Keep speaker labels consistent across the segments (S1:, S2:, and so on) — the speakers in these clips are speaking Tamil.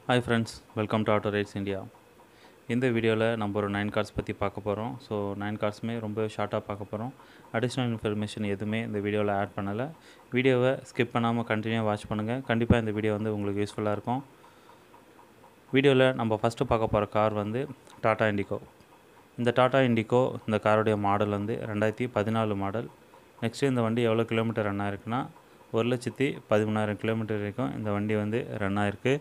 S1: hi friends welcome to auto rides India இந்த வீடியோவில் நம்ம ஒரு நைன் கார்ஸ் பற்றி பார்க்க போகிறோம் ஸோ நைன் கார்ஸுமே ரொம்ப ஷார்ட்டாக பார்க்க போகிறோம் அடிஷ்னல் இன்ஃபர்மேஷன் எதுவுமே இந்த வீடியோவில் ஆட் பண்ணலை வீடியோவை ஸ்கிப் பண்ணாமல் கண்டினியூ வாட்ச் பண்ணுங்கள் கண்டிப்பாக இந்த வீடியோ வந்து உங்களுக்கு யூஸ்ஃபுல்லாக இருக்கும் வீடியோவில் நம்ம ஃபஸ்ட்டு பார்க்க போகிற கார் வந்து டாடா இண்டிகோ இந்த டாடா இண்டிகோ இந்த காரோடைய மாடல் வந்து ரெண்டாயிரத்தி பதினாலு மாடல் நெக்ஸ்ட்டு இந்த வண்டி எவ்வளோ கிலோமீட்டர் ரன் ஆயிருக்குன்னா ஒரு லட்சத்தி பதிமூணாயிரம் கிலோமீட்டர் வரைக்கும் இந்த வண்டி வந்து ரன் ஆயிருக்கு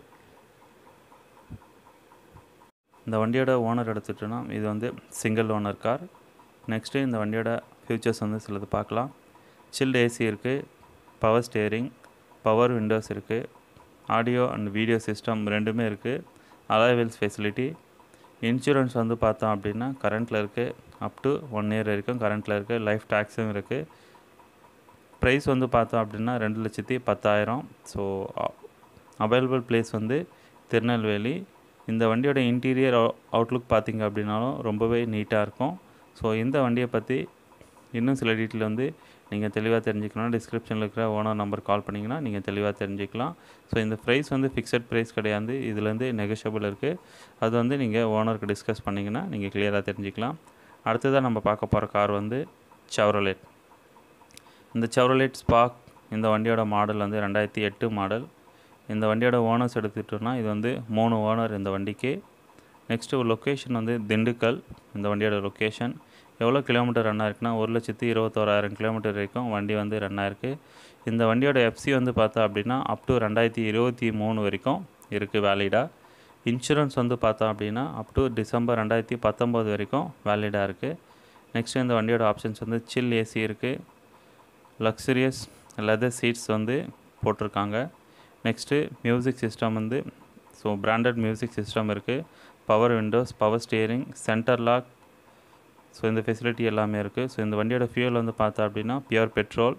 S1: இந்த வண்டியோட ஓனர் எடுத்துட்டோன்னா இது வந்து சிங்கிள் ஓனர் கார் நெக்ஸ்ட்டு இந்த வண்டியோட ஃபியூச்சர்ஸ் வந்து சிலது பார்க்கலாம் சில்டு ஏசி இருக்குது பவர் ஸ்டேரிங் பவர் விண்டோஸ் இருக்குது ஆடியோ அண்ட் வீடியோ சிஸ்டம் ரெண்டுமே இருக்குது அலாய்வெல்ஸ் ஃபெசிலிட்டி இன்சூரன்ஸ் வந்து பார்த்தோம் அப்படின்னா கரண்ட்டில் இருக்குது அப் டு ஒன் இயர் வரைக்கும் கரண்ட்டில் இருக்குது லைஃப் டேக்ஸும் இருக்குது ப்ரைஸ் வந்து பார்த்தோம் அப்படின்னா ரெண்டு லட்சத்தி பத்தாயிரம் ஸோ அவைலபிள் பிளேஸ் வந்து திருநெல்வேலி இந்த வண்டியோட இன்டீரியர் அவுட்லுக் பார்த்திங்க அப்படின்னாலும் ரொம்பவே நீட்டாக இருக்கும் ஸோ இந்த வண்டியை பற்றி இன்னும் சில டீட்டெயில் வந்து நீங்கள் தெளிவாக தெரிஞ்சுக்கணும் டிஸ்கிரிப்ஷனில் இருக்கிற ஓனர் நம்பர் கால் பண்ணிங்கன்னா நீங்கள் தெளிவாக தெரிஞ்சுக்கலாம் ஸோ இந்த ப்ரைஸ் வந்து ஃபிக்ஸட் ப்ரைஸ் கிடையாது இதுலேருந்து நெகோஷியபிள் இருக்குது அது வந்து நீங்கள் ஓனருக்கு டிஸ்கஸ் பண்ணிங்கன்னா நீங்கள் கிளியராக தெரிஞ்சுக்கலாம் அடுத்ததாக நம்ம பார்க்க போகிற கார் வந்து செவரோலேட் இந்த செவரோலேட் ஸ்பாக் இந்த வண்டியோட மாடல் வந்து ரெண்டாயிரத்தி எட்டு மாடல் இந்த வண்டியோட ஓனர்ஸ் எடுத்துக்கிட்டோம்னா இது வந்து மூணு ஓனர் இந்த வண்டிக்கு நெக்ஸ்ட்டு லொக்கேஷன் வந்து திண்டுக்கல் இந்த வண்டியோட லொக்கேஷன் எவ்வளோ கிலோமீட்டர் ரன் ஆயிருக்குன்னா ஒரு லட்சத்தி இருபத்தோராயிரம் கிலோமீட்டர் வரைக்கும் வண்டி வந்து ரன் ஆயிருக்கு இந்த வண்டியோட எஃப்சி வந்து பார்த்தா அப்படின்னா அப் டு ரெண்டாயிரத்தி இருபத்தி மூணு வரைக்கும் இருக்குது வேலிடாக இன்சூரன்ஸ் வந்து பார்த்தோம் அப்படின்னா அப் டு டிசம்பர் ரெண்டாயிரத்தி பத்தொம்போது வரைக்கும் வேலிடாக இருக்குது நெக்ஸ்ட்டு இந்த வண்டியோட ஆப்ஷன்ஸ் வந்து சில் ஏசி இருக்குது லக்ஸரியஸ் லெதர் சீட்ஸ் வந்து போட்டிருக்காங்க நெக்ஸ்ட்டு மியூசிக் சிஸ்டம் வந்து ஸோ பிராண்டட் மியூசிக் சிஸ்டம் இருக்குது power windows power steering center lock so இந்த ஃபெசிலிட்டி எல்லாமே இருக்குது ஸோ இந்த வண்டியோட ஃபியூல் வந்து பார்த்தா அப்படின்னா pure petrol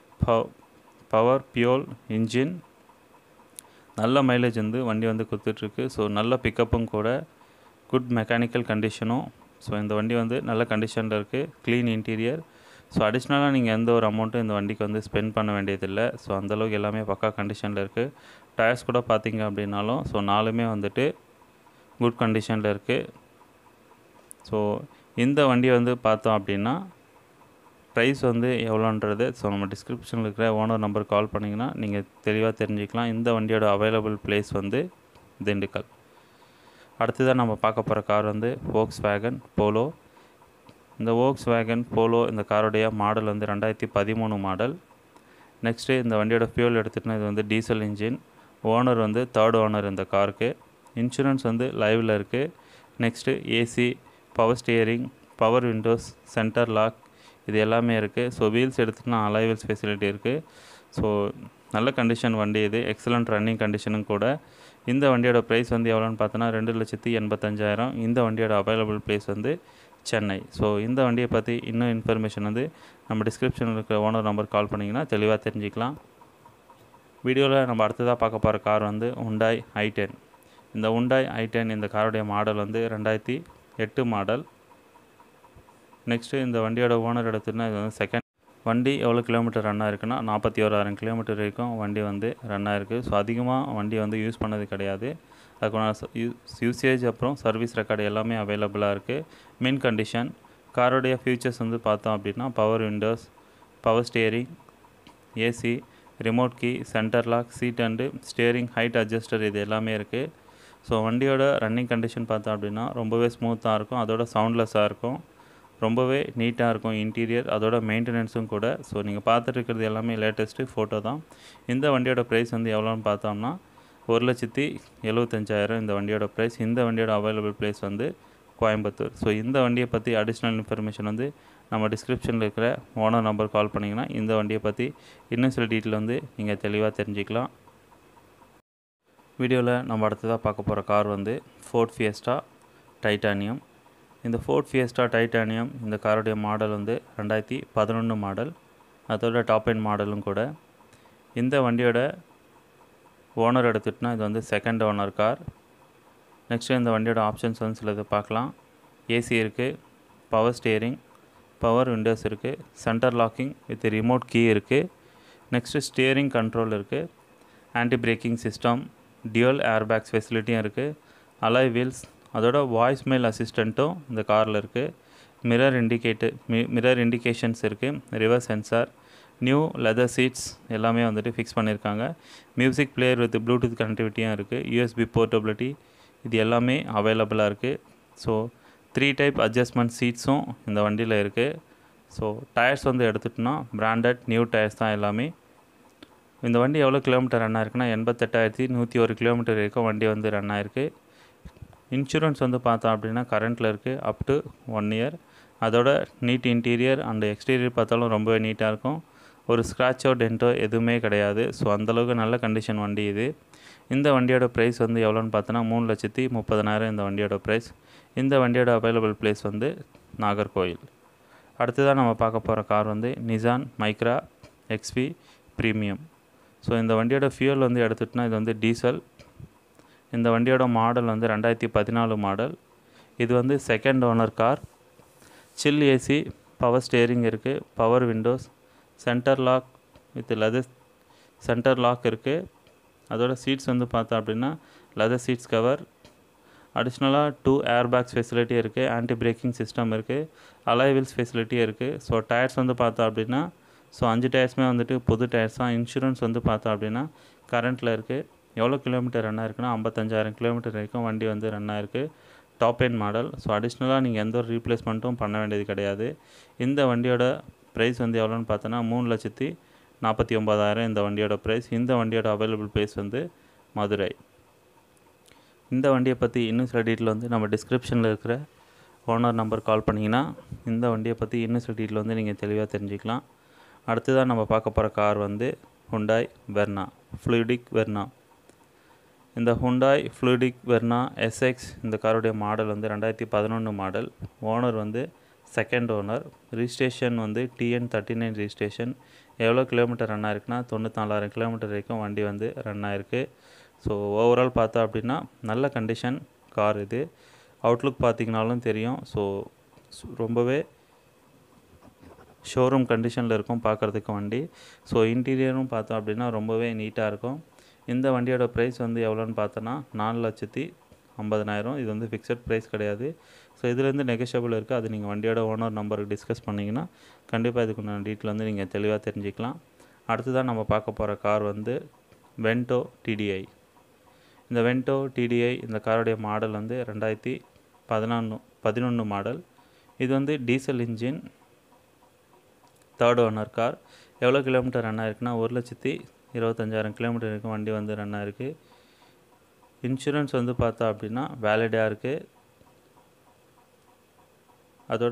S1: power fuel engine நல்ல மைலேஜ் வந்து வண்டி வந்து கொடுத்துட்ருக்கு ஸோ நல்ல பிக்கப்பும் கூட குட் மெக்கானிக்கல் கண்டிஷனும் ஸோ இந்த வண்டி வந்து நல்ல கண்டிஷனில் இருக்குது க்ளீன் இன்டீரியர் ஸோ அடிஷ்னலாக நீங்கள் எந்த ஒரு அமௌண்ட்டும் இந்த வண்டிக்கு வந்து ஸ்பெண்ட் பண்ண வேண்டியதில்லை ஸோ அந்தளவுக்கு எல்லாமே பக்கா கண்டிஷனில் இருக்குது டயர்ஸ் கூட பார்த்தீங்க அப்படின்னாலும் ஸோ நாலுமே வந்துட்டு குட் கண்டிஷனில் இருக்குது ஸோ இந்த வண்டி வந்து பார்த்தோம் அப்படின்னா ப்ரைஸ் வந்து எவ்வளோன்றது ஸோ நம்ம டிஸ்கிரிப்ஷனில் இருக்கிற ஓனர் நம்பர் கால் பண்ணிங்கன்னா நீங்கள் தெளிவாக தெரிஞ்சுக்கலாம் இந்த வண்டியோட அவைலபிள் பிளேஸ் வந்து திண்டுக்கல் அடுத்ததாக நம்ம பார்க்க போகிற கார் வந்து ஓக்ஸ் வேகன் போலோ இந்த ஓக்ஸ் வேகன் போலோ இந்த காரோடைய மாடல் வந்து ரெண்டாயிரத்தி பதிமூணு மாடல் நெக்ஸ்ட்டு இந்த வண்டியோட ஃபியூல் எடுத்துகிட்டோன்னா இது வந்து டீசல் இன்ஜின் ஓனர் வந்து தேர்ட் ஓனர் இந்த காருக்கு இன்சூரன்ஸ் வந்து லைவில் இருக்குது next AC power steering power windows center lock இது எல்லாமே இருக்குது ஸோ வீல்ஸ் எடுத்துகிட்டோன்னா அலைவல்ஸ் ஃபெசிலிட்டி இருக்குது ஸோ நல்ல கண்டிஷன் வண்டி இது எக்ஸலண்ட் ரன்னிங் கண்டிஷனும் கூட இந்த வண்டியோட ப்ரைஸ் வந்து எவ்வளோன்னு பார்த்தோன்னா ரெண்டு லட்சத்தி எண்பத்தஞ்சாயிரம் இந்த வண்டியோட அவைலபிள் ப்ளேஸ் வந்து சென்னை ஸோ இந்த வண்டியை பற்றி இன்னும் இன்ஃபர்மேஷன் வந்து நம்ம டிஸ்கிரிப்ஷனில் இருக்கிற ஓனர் நம்பர் கால் பண்ணிங்கன்னா தெளிவாக தெரிஞ்சுக்கலாம் வீடியோவில் நம்ம அடுத்ததாக பார்க்க போகிற கார் வந்து உண்டாய் ஐ டென் இந்த உண்டாய் ஐ டென் இந்த காரோடைய மாடல் வந்து ரெண்டாயிரத்தி எட்டு மாடல் நெக்ஸ்ட்டு இந்த வண்டியோட ஓனர் எடுத்துன்னா இது வந்து செகண்ட் வண்டி எவ்வளோ கிலோமீட்டர் ரன் ஆயிருக்குன்னா நாற்பத்தி ஓராயிரம் கிலோமீட்டர் வரைக்கும் வண்டி வந்து ரன் ஆயிருக்கு ஸோ அதிகமாக வண்டி வந்து யூஸ் பண்ணது கிடையாது அதுக்கான யூசேஜ் அப்புறம் சர்வீஸ் ரெக்கார்டு எல்லாமே அவைலபிளாக இருக்குது மின் கண்டிஷன் காரோடைய ஃபியூச்சர்ஸ் வந்து பார்த்தோம் அப்படின்னா power windows power steering AC remote key center lock seat and steering height adjuster இது எல்லாமே இருக்குது ஸோ வண்டியோட ரன்னிங் கண்டிஷன் பார்த்தோம் அப்படின்னா ரொம்பவே ஸ்மூத்தாக இருக்கும் அதோட சவுண்ட்லெஸ்ஸாக இருக்கும் ரொம்பவே நீட்டாக இருக்கும் இன்டீரியர் அதோட மெயின்டெனன்ஸும் கூட ஸோ நீங்கள் பார்த்துட்டு இருக்கிறது எல்லாமே லேட்டஸ்ட்டு ஃபோட்டோ தான் இந்த வண்டியோட ப்ரைஸ் வந்து எவ்வளோன்னு பார்த்தோம்னா ஒரு லட்சத்தி எழுபத்தஞ்சாயிரம் இந்த வண்டியோட ப்ரைஸ் இந்த வண்டியோட அவைலபிள் ப்ரைஸ் வந்து கோயம்புத்தூர் ஸோ இந்த வண்டியை பற்றி அடிஷ்னல் இன்ஃபர்மேஷன் வந்து நம்ம டிஸ்கிரிப்ஷனில் இருக்கிற ஓனர் நம்பர் கால் பண்ணிங்கன்னா இந்த வண்டியை பற்றி இன்னும் சில டீட்டெயில் வந்து நீங்கள் தெளிவாக தெரிஞ்சுக்கலாம் வீடியோவில் நம்ம அடுத்ததாக பார்க்க போகிற கார் வந்து ஃபோர்ட் ஃபியஸ்டா டைட்டானியம் இந்த ஃபோர்ட் ஃபியஸ்டா டைட்டானியம் இந்த காரோடைய மாடல் வந்து ரெண்டாயிரத்தி பதினொன்று மாடல் அதோட டாப் எண்ட் மாடலும் கூட இந்த வண்டியோட ஓனர் எடுத்துகிட்டோன்னா இது வந்து செகண்ட் ஓனர் கார் நெக்ஸ்ட்டு இந்த வண்டியோட ஆப்ஷன்ஸ் வந்து சிலது பார்க்கலாம் ஏசி இருக்குது பவர் ஸ்டியரிங் பவர் விண்டோஸ் இருக்குது center locking with remote key இருக்குது நெக்ஸ்ட்டு ஸ்டியரிங் கண்ட்ரோல் இருக்குது anti braking system dual airbags ஃபெசிலிட்டியும் இருக்குது அலாய் வீல்ஸ் அதோட வாய்ஸ் மெயில் அசிஸ்டண்ட்டும் இந்த காரில் இருக்குது மிரர் இண்டிகேட்டு மி மிரர் இண்டிகேஷன்ஸ் இருக்குது reverse sensor new leather seats எல்லாமே வந்துட்டு ஃபிக்ஸ் பண்ணியிருக்காங்க மியூசிக் பிளேயர் வித் ப்ளூடூத் கனெக்டிவிட்டியும் இருக்குது யூஎஸ்பி போர்ட்டபிலிட்டி இது எல்லாமே அவைலபிளாக இருக்குது ஸோ த்ரீ டைப் அட்ஜஸ்ட்மெண்ட் சீட்ஸும் இந்த வண்டியில் இருக்குது ஸோ டயர்ஸ் வந்து எடுத்துட்டோம்னா பிராண்டட் நியூ டயர்ஸ் தான் எல்லாமே இந்த வண்டி எவ்வளோ கிலோமீட்டர் ரன் ஆயிருக்குன்னா எண்பத்தெட்டாயிரத்தி நூற்றி ஒரு கிலோமீட்டர் வரைக்கும் வண்டி வந்து ரன் ஆயிருக்கு இன்சூரன்ஸ் வந்து பார்த்தோம் அப்படின்னா கரண்ட்டில் இருக்குது அப் டு ஒன் இயர் அதோட நீட் இன்டீரியர் அண்ட் எக்ஸ்டீரியர் பார்த்தாலும் ரொம்பவே நீட்டாக இருக்கும் ஒரு ஸ்க்ராட்சோ டென்ட்டோ எதுவுமே கிடையாது ஸோ அந்தளவுக்கு நல்ல கண்டிஷன் வண்டி இது இந்த வண்டியோட ப்ரைஸ் வந்து எவ்வளோன்னு பார்த்தோன்னா மூணு லட்சத்தி முப்பதனாயிரம் இந்த வண்டியோட ப்ரைஸ் இந்த வண்டியோட அவைலபிள் பிளேஸ் வந்து நாகர்கோயில் அடுத்ததாக நம்ம பார்க்க போகிற கார் வந்து Nissan Micra XV premium so இந்த வண்டியோட ஃபியூல் வந்து எடுத்துகிட்டோன்னா இது வந்து டீசல் இந்த வண்டியோட மாடல் வந்து ரெண்டாயிரத்தி பதினாலு மாடல் இது வந்து second owner car chill AC power steering இருக்குது power windows center lock with leather center lock இருக்குது அதோட சீட்ஸ் வந்து பார்த்தோம் அப்படின்னா லெதர் சீட்ஸ் கவர் அடிஷ்னலாக டூ ஏர் பேக்ஸ் ஃபெசிலிட்டி இருக்குது ஆன்டி பிரேக்கிங் சிஸ்டம் இருக்குது அலாய் வீல்ஸ் ஃபெசிலிட்டி இருக்குது ஸோ டயர்ஸ் வந்து பார்த்தோம் அப்படின்னா ஸோ அஞ்சு டயர்ஸுமே வந்துட்டு புது டயர்ஸ் தான் இன்சூரன்ஸ் வந்து பார்த்தோம் அப்படின்னா கரண்ட்டில் இருக்குது எவ்வளோ கிலோமீட்டர் ரன் ஆயிருக்குன்னா ஐம்பத்தஞ்சாயிரம் கிலோமீட்டர் வரைக்கும் வண்டி வந்து ரன் ஆயிருக்கு டாப் எண்ட் மாடல் ஸோ அடிஷ்னலாக நீங்கள் எந்த ஒரு ரீப்ளேஸ்மெண்ட்டும் பண்ண வேண்டியது கிடையாது இந்த வண்டியோட ப்ரைஸ் வந்து எவ்வளோன்னு பார்த்தோன்னா மூணு லட்சத்தி நாற்பத்தி ஒம்பதாயிரம் இந்த வண்டியோட ப்ரைஸ் இந்த வண்டியோட அவைலபிள் ப்ரைஸ் வந்து மதுரை இந்த வண்டியை பற்றி இன்னும் சில டீட்டெயில் வந்து நம்ம டிஸ்கிரிப்ஷனில் இருக்கிற ஓனர் நம்பர் கால் பண்ணிங்கன்னா இந்த வண்டியை பற்றி இன்னும் சில டீட்டெயில் வந்து நீங்கள் தெளிவாக தெரிஞ்சுக்கலாம் அடுத்ததாக நம்ம பார்க்க போகிற கார் வந்து ஹுண்டாய் வெர்னா ஃப்ளூடிக் வெர்னா இந்த ஹுண்டாய் ஃப்ளூடிக் வெர்னா எஸ்எக்ஸ் இந்த காருடைய மாடல் வந்து ரெண்டாயிரத்தி பதினொன்று மாடல் ஓனர் வந்து செகண்ட் ஓனர் ரிஜிஸ்ட்ரேஷன் வந்து டிஎன் தேர்ட்டி நைன் ரிஜிஸ்ட்ரேஷன் எவ்வளோ கிலோமீட்டர் ரன் ஆயிருக்குன்னா தொண்ணூத்தாலாயிரம் கிலோமீட்டர் வரைக்கும் வண்டி வந்து ரன் ஆயிருக்கு ஸோ ஓவரால் பார்த்தா அப்படின்னா நல்ல கண்டிஷன் கார் இது அவுட்லுக் பார்த்தீங்கனாலும் தெரியும் ஸோ ரொம்பவே ஷோரூம் கண்டிஷனில் இருக்கும் பார்க்குறதுக்கு வண்டி ஸோ இன்டீரியரும் பார்த்தோம் அப்படின்னா ரொம்பவே நீட்டாக இருக்கும் இந்த வண்டியோட ப்ரைஸ் வந்து எவ்வளோன்னு பார்த்தோன்னா நாலு லட்சத்தி ஐம்பதனாயிரம் இது வந்து ஃபிக்ஸட் ப்ரைஸ் கிடையாது ஸோ இதுலேருந்து நெகஷியபிள் இருக்குது அது நீங்கள் வண்டியோட ஓனர் நம்பருக்கு டிஸ்கஸ் பண்ணிங்கன்னா கண்டிப்பாக இதுக்குண்டான டீட்டெயில் வந்து நீங்கள் தெளிவாக தெரிஞ்சுக்கலாம் அடுத்ததாக நம்ம பார்க்க போகிற கார் வந்து வென்டோ டிடிஐ இந்த வென்டோ டிடிஐ இந்த காருடைய மாடல் வந்து ரெண்டாயிரத்தி பதினொன்று பதினொன்று மாடல் இது வந்து diesel engine third owner car எவ்வளோ கிலோமீட்டர் ரன் ஆயிருக்குன்னா ஒரு லட்சத்தி இருபத்தஞ்சாயிரம் கிலோமீட்டர் வரைக்கும் வண்டி வந்து ரன் ஆயிருக்கு இன்சூரன்ஸ் வந்து பார்த்தா அப்படின்னா வேலிடாக இருக்குது அதோட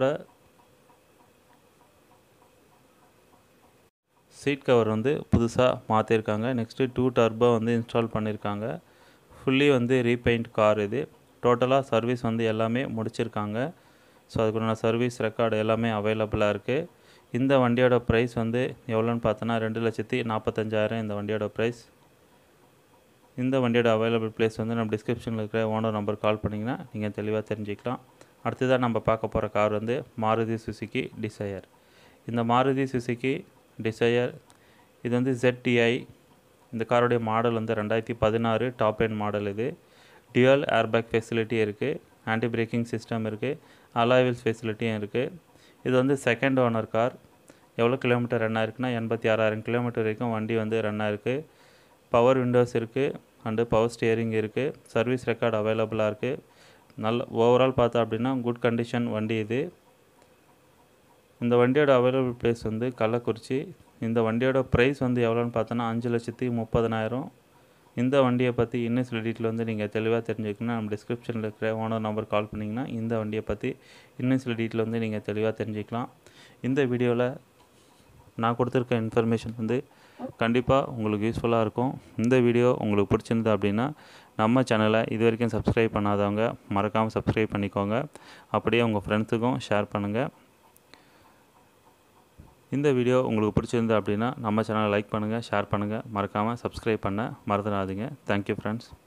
S1: சீட் கவர் வந்து புதுசாக மாற்றிருக்காங்க நெக்ஸ்ட்டு டூ டர்போ வந்து இன்ஸ்டால் பண்ணியிருக்காங்க ஃபுல்லி வந்து ரீபெயிண்ட் கார் இது டோட்டலாக சர்வீஸ் வந்து எல்லாமே முடிச்சிருக்காங்க ஸோ அதுக்குண்டான சர்வீஸ் ரெக்கார்டு எல்லாமே அவைலபிளாக இருக்குது இந்த வண்டியோட ப்ரைஸ் வந்து எவ்வளோன்னு பார்த்தோன்னா ரெண்டு லட்சத்தி நாற்பத்தஞ்சாயிரம் இந்த வண்டியோட ப்ரைஸ் இந்த வண்டியோட அவைலபிள் பிளேஸ் வந்து நம்ம டிஸ்கிரிப்ஷனில் இருக்கிற ஓனர் நம்பர் கால் பண்ணிங்கன்னா நீங்கள் தெளிவாக தெரிஞ்சுக்கலாம் அடுத்ததாக நம்ம பார்க்க போகிற கார் வந்து மாருதி சுசுக்கி டிசையர் இந்த மாருதி சுசுக்கி டிசையர் இது வந்து ZTI இந்த காரோடைய மாடல் வந்து ரெண்டாயிரத்தி பதினாறு டாப் எண்ட் மாடல் இது டியூயல் ஏர்பேக் ஃபெசிலிட்டி இருக்குது ஆன்டி பிரேக்கிங் சிஸ்டம் இருக்குது அலாய்வில்ஸ் ஃபெசிலிட்டியும் இருக்குது இது வந்து செகண்ட் ஓனர் கார் எவ்வளோ கிலோமீட்டர் ரன் ஆயிருக்குன்னா எண்பத்தி ஆறாயிரம் கிலோமீட்டர் வரைக்கும் வண்டி வந்து ரன் ஆயிருக்கு பவர் விண்டோஸ் இருக்குது அண்டு பவர் ஸ்டியரிங் இருக்குது சர்வீஸ் ரெக்கார்டு அவைலபிளாக இருக்குது நல்ல ஓவரால் பார்த்தா அப்படின்னா குட் கண்டிஷன் வண்டி இது இந்த வண்டியோட அவைலபிள் ப்ரைஸ் வந்து கள்ளக்குறிச்சி இந்த வண்டியோட ப்ரைஸ் வந்து எவ்வளோன்னு பார்த்தோன்னா அஞ்சு லட்சத்தி முப்பதனாயிரம் இந்த வண்டியை பற்றி இன்னும் சில டீட்டெயில் வந்து நீங்கள் தெளிவாக தெரிஞ்சுக்கணும்னா நம்ம டிஸ்கிரிப்ஷனில் இருக்கிற ஓனர் நம்பர் கால் பண்ணிங்கன்னா இந்த வண்டியை பற்றி இன்னும் சில டீட்டெயில் வந்து நீங்கள் தெளிவாக தெரிஞ்சுக்கலாம் இந்த வீடியோவில் நான் கொடுத்துருக்க இன்ஃபர்மேஷன் வந்து கண்டிப்பாக உங்களுக்கு யூஸ்ஃபுல்லாக இருக்கும் இந்த வீடியோ உங்களுக்கு பிடிச்சிருந்தது அப்படின்னா நம்ம சேனலை இது வரைக்கும் சப்ஸ்கிரைப் பண்ணாதவங்க மறக்காமல் சப்ஸ்கிரைப் பண்ணிக்கோங்க அப்படியே உங்கள் ஃப்ரெண்ட்ஸுக்கும் ஷேர் பண்ணுங்கள் இந்த வீடியோ உங்களுக்கு பிடிச்சிருந்து அப்படின்னா நம்ம சேனலை லைக் பண்ணுங்கள் ஷேர் பண்ணுங்கள் மறக்காமல் சப்ஸ்கிரைப் பண்ண மறந்துடாதீங்க தேங்க்யூ ஃப்ரெண்ட்ஸ்